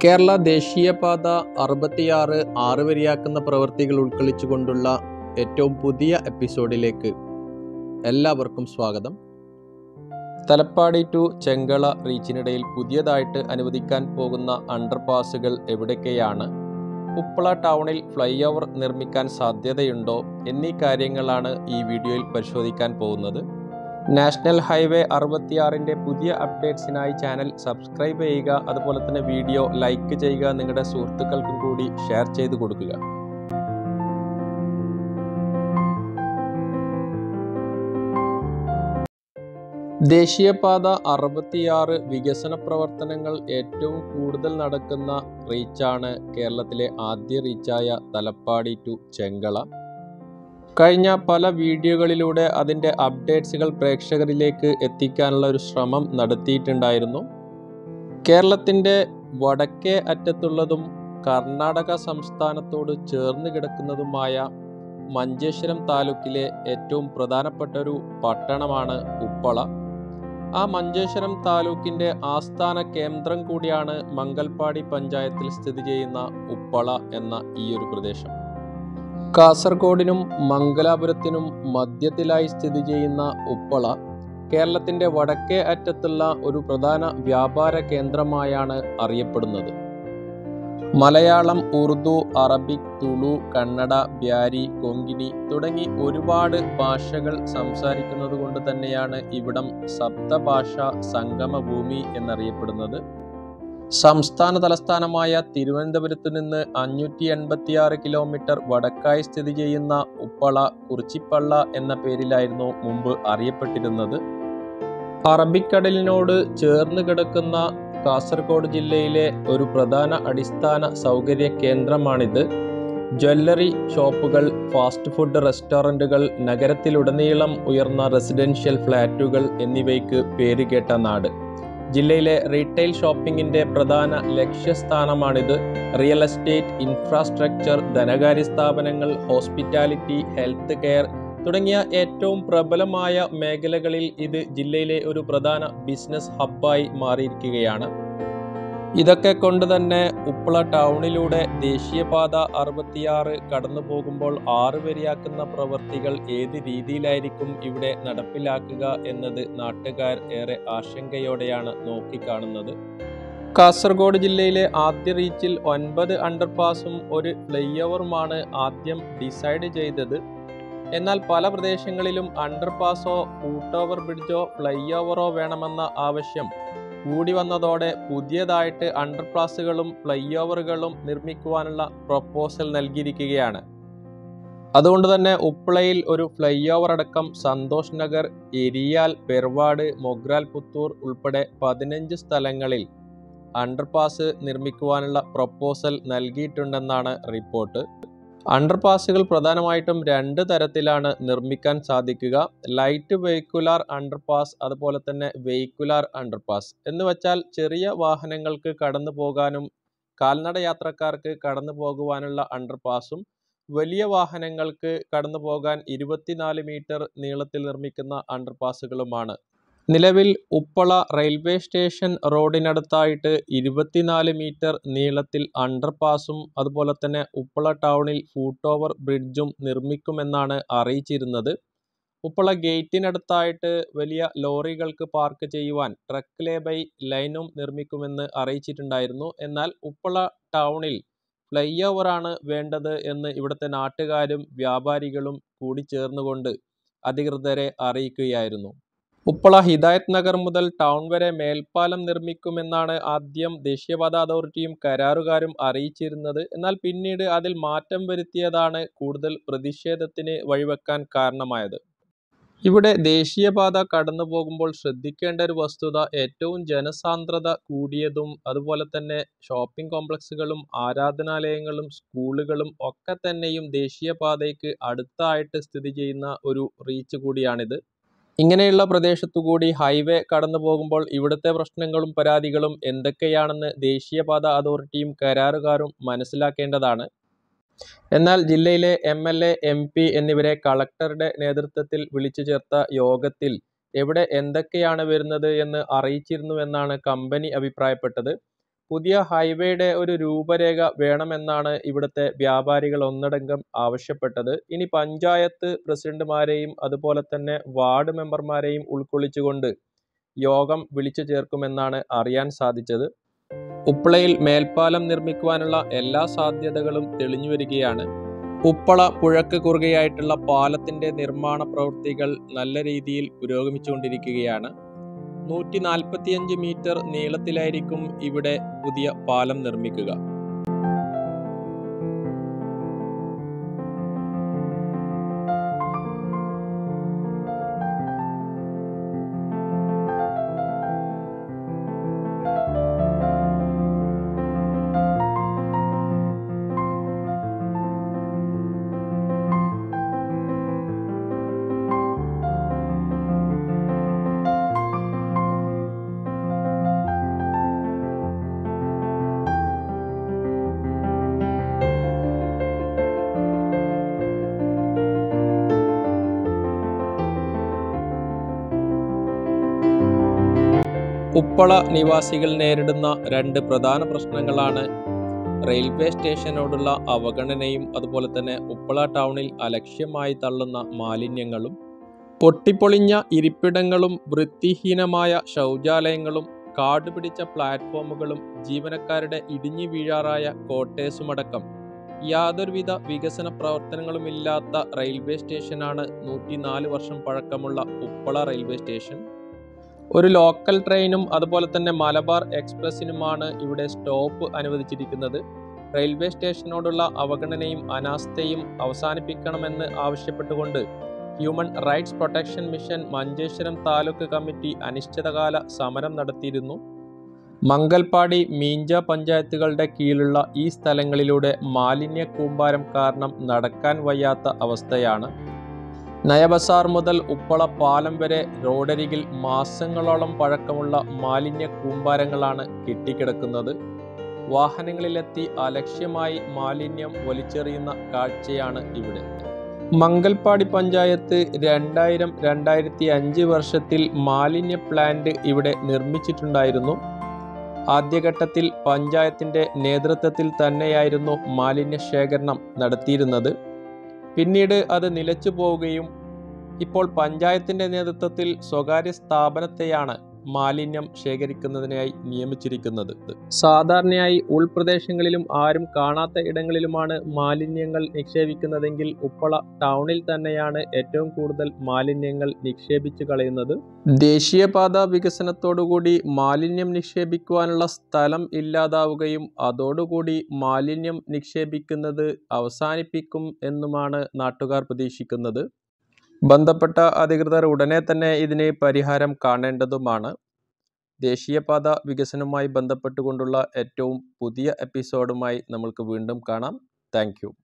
കേരള ദേശീയപാത അറുപത്തിയാറ് ആറ് വരിയാക്കുന്ന പ്രവൃത്തികൾ ഉൾക്കൊള്ളിച്ചുകൊണ്ടുള്ള ഏറ്റവും പുതിയ എപ്പിസോഡിലേക്ക് എല്ലാവർക്കും സ്വാഗതം തലപ്പാടി ടു ചെങ്കള റീച്ചിനിടയിൽ പുതിയതായിട്ട് അനുവദിക്കാൻ പോകുന്ന അണ്ടർപാസുകൾ എവിടൊക്കെയാണ് ഉപ്പള ടൗണിൽ ഫ്ലൈ ഓവർ നിർമ്മിക്കാൻ സാധ്യതയുണ്ടോ എന്നീ കാര്യങ്ങളാണ് ഈ വീഡിയോയിൽ പരിശോധിക്കാൻ പോകുന്നത് നാഷണൽ ഹൈവേ അറുപത്തിയാറിൻ്റെ പുതിയ അപ്ഡേറ്റ്സിനായി ചാനൽ സബ്സ്ക്രൈബ് ചെയ്യുക അതുപോലെ തന്നെ വീഡിയോ ലൈക്ക് ചെയ്യുക നിങ്ങളുടെ സുഹൃത്തുക്കൾക്കും കൂടി ഷെയർ ചെയ്ത് കൊടുക്കുക ദേശീയപാത അറുപത്തിയാറ് വികസന പ്രവർത്തനങ്ങൾ ഏറ്റവും കൂടുതൽ നടക്കുന്ന റീച്ചാണ് കേരളത്തിലെ ആദ്യ റീച്ചായ തലപ്പാടി ടു ചെങ്കള കഴിഞ്ഞ പല വീഡിയോകളിലൂടെ അതിൻ്റെ അപ്ഡേറ്റ്സുകൾ പ്രേക്ഷകരിലേക്ക് എത്തിക്കാനുള്ള ഒരു ശ്രമം നടത്തിയിട്ടുണ്ടായിരുന്നു കേരളത്തിൻ്റെ വടക്കേ അറ്റത്തുള്ളതും കർണാടക സംസ്ഥാനത്തോട് ചേർന്ന് കിടക്കുന്നതുമായ മഞ്ചേശ്വരം താലൂക്കിലെ ഏറ്റവും പ്രധാനപ്പെട്ട ഒരു പട്ടണമാണ് ഉപ്പള ആ മഞ്ചേശ്വരം താലൂക്കിൻ്റെ ആസ്ഥാന കേന്ദ്രം കൂടിയാണ് മംഗൽപാടി പഞ്ചായത്തിൽ സ്ഥിതി ചെയ്യുന്ന ഉപ്പള എന്ന ഈ ഒരു പ്രദേശം കാസർഗോഡിനും മംഗലാപുരത്തിനും മധ്യത്തിലായി സ്ഥിതി ചെയ്യുന്ന ഉപ്പള കേരളത്തിൻ്റെ വടക്കേ അറ്റത്തുള്ള ഒരു പ്രധാന വ്യാപാര കേന്ദ്രമായാണ് അറിയപ്പെടുന്നത് മലയാളം ഉറുദു അറബിക് തുളു കന്നഡ ബ്യാരി കൊങ്കിണി തുടങ്ങി ഒരുപാട് ഭാഷകൾ സംസാരിക്കുന്നത് കൊണ്ട് തന്നെയാണ് ഇവിടം സപ്തഭാഷ സംഗമഭൂമി എന്നറിയപ്പെടുന്നത് സംസ്ഥാന തലസ്ഥാനമായ തിരുവനന്തപുരത്തു നിന്ന് അഞ്ഞൂറ്റി എൺപത്തിയാറ് കിലോമീറ്റർ വടക്കായി സ്ഥിതി ചെയ്യുന്ന ഉപ്പള കുറിച്ചിപ്പള്ള എന്ന പേരിലായിരുന്നു മുമ്പ് അറിയപ്പെട്ടിരുന്നത് അറബിക്കടലിനോട് ചേർന്ന് കിടക്കുന്ന കാസർഗോഡ് ജില്ലയിലെ ഒരു പ്രധാന അടിസ്ഥാന സൗകര്യ കേന്ദ്രമാണിത് ജ്വല്ലറി ഷോപ്പുകൾ ഫാസ്റ്റ് ഫുഡ് റെസ്റ്റോറൻറ്റുകൾ നഗരത്തിലുടനീളം ഉയർന്ന റെസിഡൻഷ്യൽ ഫ്ലാറ്റുകൾ എന്നിവയ്ക്ക് പേരുകേട്ട നാട് ജില്ലയിലെ റീറ്റെയിൽ ഷോപ്പിംഗിന്റെ പ്രധാന ലക്ഷ്യസ്ഥാനമാണിത് റിയൽ എസ്റ്റേറ്റ് ഇൻഫ്രാസ്ട്രക്ചർ ധനകാര്യ സ്ഥാപനങ്ങൾ ഹോസ്പിറ്റാലിറ്റി ഹെൽത്ത് കെയർ തുടങ്ങിയ ഏറ്റവും പ്രബലമായ മേഖലകളിൽ ഇത് ജില്ലയിലെ ഒരു പ്രധാന ബിസിനസ് ഹബ്ബായി മാറിയിരിക്കുകയാണ് ഇതൊക്കെ കൊണ്ട് തന്നെ ഉപ്പള ടൗണിലൂടെ ദേശീയപാത അറുപത്തിയാറ് കടന്നു പോകുമ്പോൾ ആറ് വരിയാക്കുന്ന പ്രവൃത്തികൾ ഏത് രീതിയിലായിരിക്കും ഇവിടെ നടപ്പിലാക്കുക എന്നത് നാട്ടുകാർ ഏറെ ആശങ്കയോടെയാണ് നോക്കിക്കാണുന്നത് കാസർഗോഡ് ജില്ലയിലെ ആദ്യ റീച്ചിൽ ഒൻപത് അണ്ടർപാസും ഒരു ഫ്ലൈ ഓവറുമാണ് ആദ്യം ഡിസൈഡ് ചെയ്തത് എന്നാൽ പല പ്രദേശങ്ങളിലും അണ്ടർപാസോ ഫൂട്ട് ഓവർ ബ്രിഡ്ജോ ഫ്ലൈ ഓവറോ വേണമെന്ന ആവശ്യം കൂടി വന്നതോടെ പുതിയതായിട്ട് അണ്ടർപാസുകളും ഫ്ലൈ ഓവറുകളും നിർമ്മിക്കുവാനുള്ള പ്രപ്പോസൽ നൽകിയിരിക്കുകയാണ് അതുകൊണ്ട് തന്നെ ഉപ്പളയിൽ ഒരു ഫ്ലൈ ഓവർ അടക്കം സന്തോഷ് നഗർ എരിയാൽ പെർവാട് മൊഗ്രാൽ പുത്തൂർ ഉൾപ്പെടെ പതിനഞ്ച് സ്ഥലങ്ങളിൽ അണ്ടർപാസ് നിർമ്മിക്കുവാനുള്ള പ്രപ്പോസൽ നൽകിയിട്ടുണ്ടെന്നാണ് റിപ്പോർട്ട് അണ്ടർപാസുകൾ പ്രധാനമായിട്ടും രണ്ട് തരത്തിലാണ് നിർമ്മിക്കാൻ സാധിക്കുക ലൈറ്റ് വെഹിക്കുലാർ അണ്ടർപാസ് അതുപോലെ തന്നെ വെഹിക്കുലാർ അണ്ടർപാസ് എന്ന് വെച്ചാൽ ചെറിയ വാഹനങ്ങൾക്ക് കടന്നു പോകാനും കാൽനട യാത്രക്കാർക്ക് കടന്നു പോകുവാനുള്ള അണ്ടർപാസും വലിയ വാഹനങ്ങൾക്ക് കടന്നു പോകാൻ ഇരുപത്തിനാല് മീറ്റർ നീളത്തിൽ നിർമ്മിക്കുന്ന അണ്ടർപാസുകളുമാണ് നിലവിൽ ഉപ്പള റെയിൽവേ സ്റ്റേഷൻ റോഡിനടുത്തായിട്ട് ഇരുപത്തിനാല് മീറ്റർ നീളത്തിൽ അണ്ടർപാസും അതുപോലെ തന്നെ ഉപ്പള ടൗണിൽ ഫൂട്ട് ഓവർ ബ്രിഡ്ജും നിർമ്മിക്കുമെന്നാണ് അറിയിച്ചിരുന്നത് ഉപ്പള ഗേറ്റിനടുത്തായിട്ട് വലിയ ലോറികൾക്ക് പാർക്ക് ചെയ്യുവാൻ ട്രക്ക് ലേബൈ ലൈനും നിർമ്മിക്കുമെന്ന് അറിയിച്ചിട്ടുണ്ടായിരുന്നു എന്നാൽ ഉപ്പള ടൗണിൽ ഫ്ലൈ ഓവറാണ് വേണ്ടത് എന്ന് ഇവിടുത്തെ നാട്ടുകാരും വ്യാപാരികളും കൂടി ചേർന്നുകൊണ്ട് അധികൃതരെ അറിയിക്കുകയായിരുന്നു ഉപ്പള ഹിദായത് നഗർ മുതൽ ടൗൺ വരെ മേൽപ്പാലം നിർമ്മിക്കുമെന്നാണ് ആദ്യം ദേശീയപാത അതോറിറ്റിയും കരാറുകാരും അറിയിച്ചിരുന്നത് എന്നാൽ പിന്നീട് അതിൽ മാറ്റം വരുത്തിയതാണ് കൂടുതൽ പ്രതിഷേധത്തിന് വഴിവെക്കാൻ കാരണമായത് ഇവിടെ ദേശീയപാത കടന്നു പോകുമ്പോൾ ശ്രദ്ധിക്കേണ്ട ഒരു വസ്തുത ഏറ്റവും ജനസാന്ദ്രത കൂടിയതും അതുപോലെ തന്നെ ഷോപ്പിംഗ് കോംപ്ലക്സുകളും ആരാധനാലയങ്ങളും സ്കൂളുകളും ഒക്കെ തന്നെയും ദേശീയപാതയ്ക്ക് അടുത്തായിട്ട് സ്ഥിതി ചെയ്യുന്ന ഒരു റീച്ച് കൂടിയാണിത് ഇങ്ങനെയുള്ള പ്രദേശത്തു കൂടി ഹൈവേ കടന്നു പോകുമ്പോൾ ഇവിടുത്തെ പ്രശ്നങ്ങളും പരാതികളും എന്തൊക്കെയാണെന്ന് ദേശീയപാത അതോറിറ്റിയും കരാറുകാരും മനസ്സിലാക്കേണ്ടതാണ് എന്നാൽ ജില്ലയിലെ M L A M P എന്നിവരെ കളക്ടറുടെ നേതൃത്വത്തിൽ വിളിച്ചു ചേർത്ത യോഗത്തിൽ എവിടെ എന്തൊക്കെയാണ് വരുന്നത് എന്ന് അറിയിച്ചിരുന്നുവെന്നാണ് കമ്പനി അഭിപ്രായപ്പെട്ടത് പുതിയ ഹൈവേയുടെ ഒരു രൂപരേഖ വേണമെന്നാണ് ഇവിടുത്തെ വ്യാപാരികൾ ഒന്നടങ്കം ആവശ്യപ്പെട്ടത് ഇനി പഞ്ചായത്ത് പ്രസിഡന്റുമാരെയും അതുപോലെ തന്നെ വാർഡ് മെമ്പർമാരെയും ഉൾക്കൊള്ളിച്ചുകൊണ്ട് യോഗം വിളിച്ചു ചേർക്കുമെന്നാണ് അറിയാൻ സാധിച്ചത് ഉപ്പളയിൽ മേൽപ്പാലം നിർമ്മിക്കുവാനുള്ള എല്ലാ സാധ്യതകളും തെളിഞ്ഞു വരികയാണ് ഉപ്പള പുഴക്ക് കുറുകയായിട്ടുള്ള പാലത്തിന്റെ നിർമ്മാണ പ്രവൃത്തികൾ നല്ല രീതിയിൽ പുരോഗമിച്ചുകൊണ്ടിരിക്കുകയാണ് നൂറ്റി നാൽപ്പത്തിയഞ്ച് മീറ്റർ നീളത്തിലായിരിക്കും ഇവിടെ പുതിയ പാലം നിർമ്മിക്കുക ഉപ്പള നിവാസികൾ നേരിടുന്ന രണ്ട് പ്രധാന പ്രശ്നങ്ങളാണ് റെയിൽവേ സ്റ്റേഷനോടുള്ള അവഗണനയും അതുപോലെ തന്നെ ഉപ്പള ടൗണിൽ അലക്ഷ്യമായി തള്ളുന്ന മാലിന്യങ്ങളും പൊട്ടിപ്പൊളിഞ്ഞ ഇരിപ്പിടങ്ങളും വൃത്തിഹീനമായ ശൗചാലയങ്ങളും കാടുപിടിച്ച പ്ലാറ്റ്ഫോമുകളും ജീവനക്കാരുടെ ഇടിഞ്ഞു വീഴാറായ കോട്ടേഴ്സുമടക്കം യാതൊരുവിധ വികസന പ്രവർത്തനങ്ങളുമില്ലാത്ത റെയിൽവേ സ്റ്റേഷനാണ് നൂറ്റിനാല് വർഷം പഴക്കമുള്ള ഉപ്പള റെയിൽവേ സ്റ്റേഷൻ ഒരു ലോക്കൽ ട്രെയിനും അതുപോലെ തന്നെ മലബാർ എക്സ്പ്രസിനുമാണ് ഇവിടെ സ്റ്റോപ്പ് അനുവദിച്ചിരിക്കുന്നത് റെയിൽവേ സ്റ്റേഷനോടുള്ള അവഗണനയും അനാസ്ഥയും അവസാനിപ്പിക്കണമെന്ന് ആവശ്യപ്പെട്ടുകൊണ്ട് human rights protection mission Manjeshwaram taluk committee അനിശ്ചിതകാല സമരം നടത്തിയിരുന്നു മംഗൽപാടി മീഞ്ച പഞ്ചായത്തുകളുടെ കീഴിലുള്ള ഈ സ്ഥലങ്ങളിലൂടെ മാലിന്യ കൂമ്പാരം കാരണം നടക്കാൻ വയ്യാത്ത അവസ്ഥയാണ് നയബസാർ മുതൽ ഉപ്പള പാലം വരെ റോഡരികിൽ മാസങ്ങളോളം പഴക്കമുള്ള മാലിന്യ കൂമ്പാരങ്ങളാണ് കെട്ടിക്കിടക്കുന്നത് വാഹനങ്ങളിലെത്തി അലക്ഷ്യമായി മാലിന്യം വലിച്ചെറിയുന്ന കാഴ്ചയാണ് ഇവിടെ മംഗൽപാടി പഞ്ചായത്ത് രണ്ടായിരം രണ്ടായിരത്തി അഞ്ച് വർഷത്തിൽ മാലിന്യ പ്ലാന്റ് ഇവിടെ നിർമ്മിച്ചിട്ടുണ്ടായിരുന്നു ആദ്യഘട്ടത്തിൽ പഞ്ചായത്തിൻ്റെ നേതൃത്വത്തിൽ തന്നെയായിരുന്നു മാലിന്യ ശേഖരണം നടത്തിയിരുന്നത് പിന്നീട് അത് നിലച്ചു പോവുകയും ഇപ്പോൾ പഞ്ചായത്തിന്റെ നേതൃത്വത്തിൽ സ്വകാര്യ സ്ഥാപനത്തെയാണ് മാലിന്യം ശേഖരിക്കുന്നതിനായി നിയമിച്ചിരിക്കുന്നത് സാധാരണയായി ഉൾപ്രദേശങ്ങളിലും ആരും കാണാത്ത ഇടങ്ങളിലുമാണ് മാലിന്യങ്ങൾ നിക്ഷേപിക്കുന്നതെങ്കിൽ ഉപ്പള ടൗണിൽ തന്നെയാണ് ഏറ്റവും കൂടുതൽ മാലിന്യങ്ങൾ നിക്ഷേപിച്ചു കളയുന്നത് ദേശീയപാത വികസനത്തോടുകൂടി മാലിന്യം നിക്ഷേപിക്കുവാനുള്ള സ്ഥലം ഇല്ലാതാവുകയും അതോടുകൂടി മാലിന്യം നിക്ഷേപിക്കുന്നത് അവസാനിപ്പിക്കും എന്നുമാണ് നാട്ടുകാർ പ്രതീക്ഷിക്കുന്നത് ബന്ധപ്പെട്ട അധികൃതർ ഉടനെ തന്നെ ഇതിന് പരിഹാരം കാണേണ്ടതുമാണ് ദേശീയപാത വികസനവുമായി ബന്ധപ്പെട്ടുകൊണ്ടുള്ള ഏറ്റവും പുതിയ എപ്പിസോഡുമായി നമ്മൾക്ക് വീണ്ടും കാണാം താങ്ക്